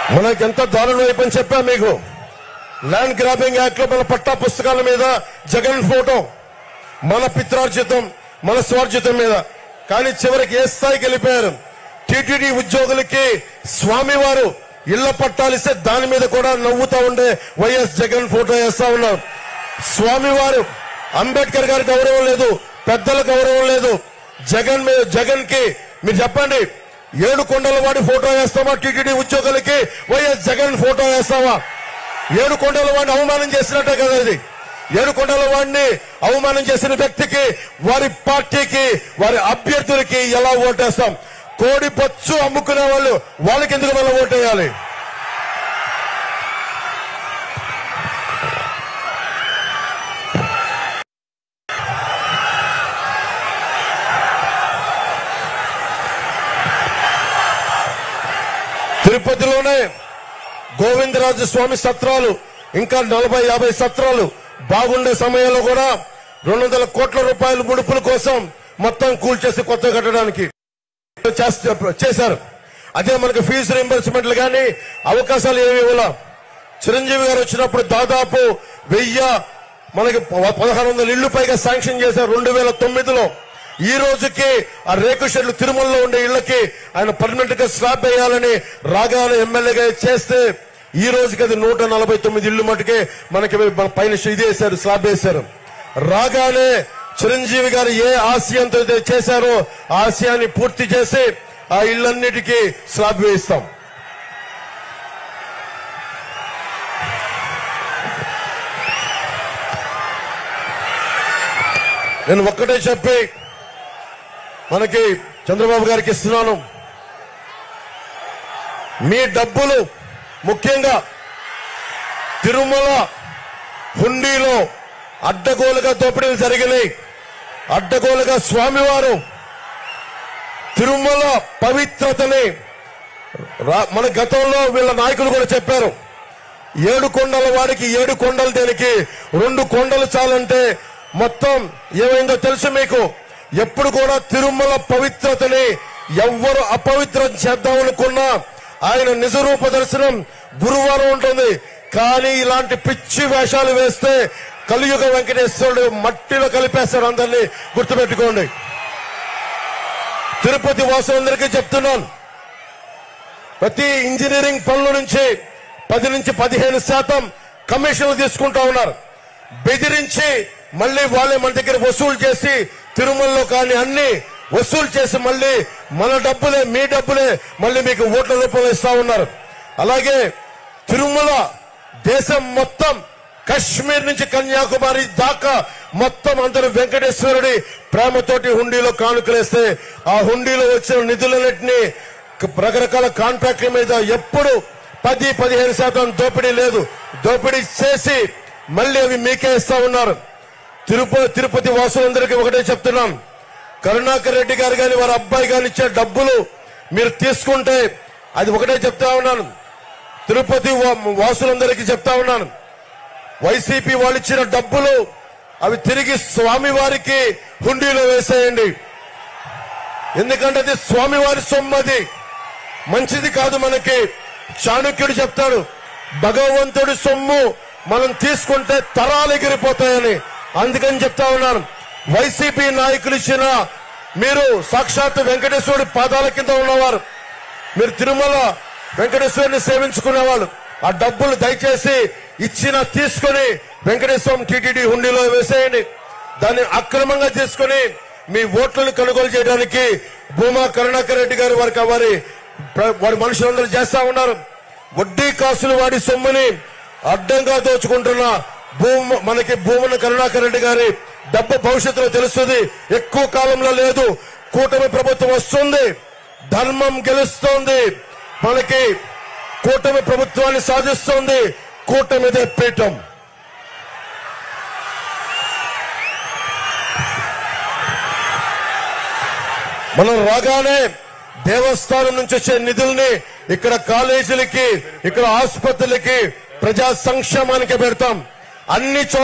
మనకి ఎంత దారుణం అయిపోయింది చెప్పా మీకు ల్యాండ్ గ్రాబింగ్ యాక్ట్ లో మన పట్టా పుస్తకాల మీద జగన్ ఫోటో మన పిత్రార్జితం మన స్వార్జితం మీద కానీ చివరికి ఏ స్థాయికి వెళ్ళిపోయారు టీటీడీ ఉద్యోగులకి స్వామివారు ఇళ్ల పట్టాలిస్తే దాని మీద కూడా నవ్వుతా ఉండే వైఎస్ జగన్ ఫోటో వేస్తా ఉన్నారు స్వామివారు అంబేద్కర్ గారి గౌరవం లేదు పెద్దల గౌరవం లేదు జగన్ మీద జగన్ కి మీరు చెప్పండి ఏడు కొండల వాడి ఫోటో వేస్తామా టీటీడీ ఉద్యోగులకి వైఎస్ జగన్ ఫోటో వేస్తావా ఏడు కొండల వాడిని అవమానం చేసినట్టే కదా ఇది ఏడు కొండల వాడిని అవమానం చేసిన వ్యక్తికి వారి పార్టీకి వారి అభ్యర్థులకి ఎలా ఓటేస్తాం కోడి పచ్చు అమ్ముకునే వాళ్ళు వాళ్ళకి ఎందుకు మనం ఓటేయాలి తిరుపతిలోనే గోవిందరాజు స్వామి సత్రాలు ఇంకా నలభై యాభై సత్రాలు బాగుండే సమయంలో కూడా రెండు వందల కోట్ల రూపాయల ముడుపుల కోసం మొత్తం కూల్చేసి కొత్త కట్టడానికి చేస్త- చేశారు అదే మనకి ఫీజు రింబర్స్మెంట్లు కానీ అవకాశాలు ఏమి ఇవ్వాల చిరంజీవి గారు వచ్చినప్పుడు దాదాపు వెయ్యి మనకి ప- పదహారు వందల ఇళ్లు పైగా శాంక్షన్ చేశారు రెండు వేల తొమ్మిదిలో ఈ రోజుకి ఆ రేకు షెడ్లు తిరుమలలో ఉండే ఇళ్లకి ఆయన పర్మనెంట్ గా స్లాబ్ వేయాలని రాగాల ఎమ్మెల్యేగా చేస్తే ఈ రోజుకి అది నూట నలభై తొమ్మిది ఇళ్లు మటుకే మనకి మన పైన ఇది వేశారు స్లాబ్ వేశారు రాగానే చిరంజీవి గారు ఏ ఆశయంతో అయితే చేశారో ఆ ఆశయాన్ని పూర్తి చేసి ఆ ఇళ్లన్నిటికీ స్లాబ్ వేయిస్తాం నేను ఒక్కటే చెప్పి మనకి చంద్రబాబు గారికి ఇస్తున్నాను మీ డబ్బులు ముఖ్యంగా తిరుమల హుండీలో అడ్డగోలుగా దోపిడీలు జరిగినాయి అడ్డగోలుగా స్వామివారు తిరుమల పవిత్రతని రా- మన గతంలో వీళ్ళ నాయకులు కూడా చెప్పారు ఏడు కొండల వాడికి ఏడు కొండలు దేనికి రెండు కొండలు చాలంటే మొత్తం ఏమైందో తెలుసు మీకు ఎప్పుడు కూడా తిరుమల పవిత్రతని ఎవ్వరు అపవిత్రం చేద్దామనుకున్నా ఆయన నిజరూప దర్శనం గురువారం ఉంటుంది కానీ ఇలాంటి పిచ్చి వేషాలు వేస్తే కలియుగ వెంకటేశ్వరుడు మట్టిలో కలిపేస్తారు అందరినీ గుర్తుపెట్టుకోండి తిరుపతి వాసులందరికీ చెప్తున్నాను ప్రతి ఇంజనీరింగ్ పనుల నుంచి పది నుంచి పదిహేను శాతం కమిషన్లు తీసుకుంటా ఉన్నారు బెదిరించి మళ్ళీ వాళ్ళే మన దగ్గర వసూలు చేసి తిరుమలలో కానీ అన్ని వసూలు చేసి మళ్ళీ మన డబ్బులే మీ డబ్బులే మళ్ళీ మీకు ఓట్ల రూపంలో ఇస్తా ఉన్నారు అలాగే తిరుమల దేశం మొత్తం కశ్మీర్ నుంచి కన్యాకుమారి దాకా మొత్తం అందరూ వెంకటేశ్వరుడి ప్రేమతోటి హుండీలో కానుకలేస్తే ఆ హుండీలో వచ్చిన నిధులన్నింటినీ రకరకాల కాంట్రాక్ట్ల మీద ఎప్పుడు పది పదిహేను శాతం దోపిడీ లేదు దోపిడీ చేసి మళ్ళీ అవి మీకే ఇస్తా ఉన్నారు తిరుపతి తిరుపతి వాసులందరికీ ఒకటే చెప్తున్నాం కరుణాకర్ రెడ్డి గారు కానీ వారి అబ్బాయి గారు ఇచ్చే డబ్బులు మీరు తీసుకుంటే అది ఒకటే చెప్తా ఉన్నాను తిరుపతి వా- వాసులందరికీ చెప్తా ఉన్నాను వైసీపీ వాళ్ళు ఇచ్చిన డబ్బులు అవి తిరిగి స్వామివారికి హుండీలో వేసేయండి ఎందుకంటే అది స్వామివారి సొమ్ము అది మంచిది కాదు మనకి చాణక్యుడు చెప్తాడు భగవంతుడి సొమ్ము మనం తీసుకుంటే తరాలు ఎగిరిపోతాయని అందుకని చెప్తా ఉన్నాను వైసీపీ నాయకులు ఇచ్చిన మీరు సాక్షాత్ వెంకటేశ్వరుడి పాదాల కింద ఉన్నవారు మీరు తిరుమల వెంకటేశ్వరుని సేవించుకునేవాళ్ళు ఆ డబ్బులు దయచేసి ఇచ్చిన తీసుకొని వెంకటేశ్వరం టీటీడీ హుండీలో వేసేయండి దాన్ని అక్రమంగా తీసుకొని మీ ఓట్లను కొనుగోలు చేయడానికి భూమా కరుణాకర్ రెడ్డి గారు వారికి వారి ప్ర- వారి మనుషులందరూ చేస్తా ఉన్నారు వడ్డీ కాసులు వాడి సొమ్ముని అడ్డంగా దోచుకుంటున్న భూమ మనకి భూమన కరుణాకర్ రెడ్డి గారి డబ్బు భవిష్యత్తులో తెలుస్తుంది ఎక్కువ కాలంలో లేదు కూటమి ప్రభుత్వం వస్తుంది ధర్మం గెలుస్తోంది మనకి కూటమి ప్రభుత్వాన్ని సాధిస్తోంది కూటమిదే పీఠం మనం రాగానే దేవస్థానం నుంచి వచ్చే నిధుల్ని ఇక్కడ కాలేజీలకి ఇక్కడ ఆసుపత్రులకి ప్రజా సంక్షేమానికి పెడతాం అన్ని చోట్ల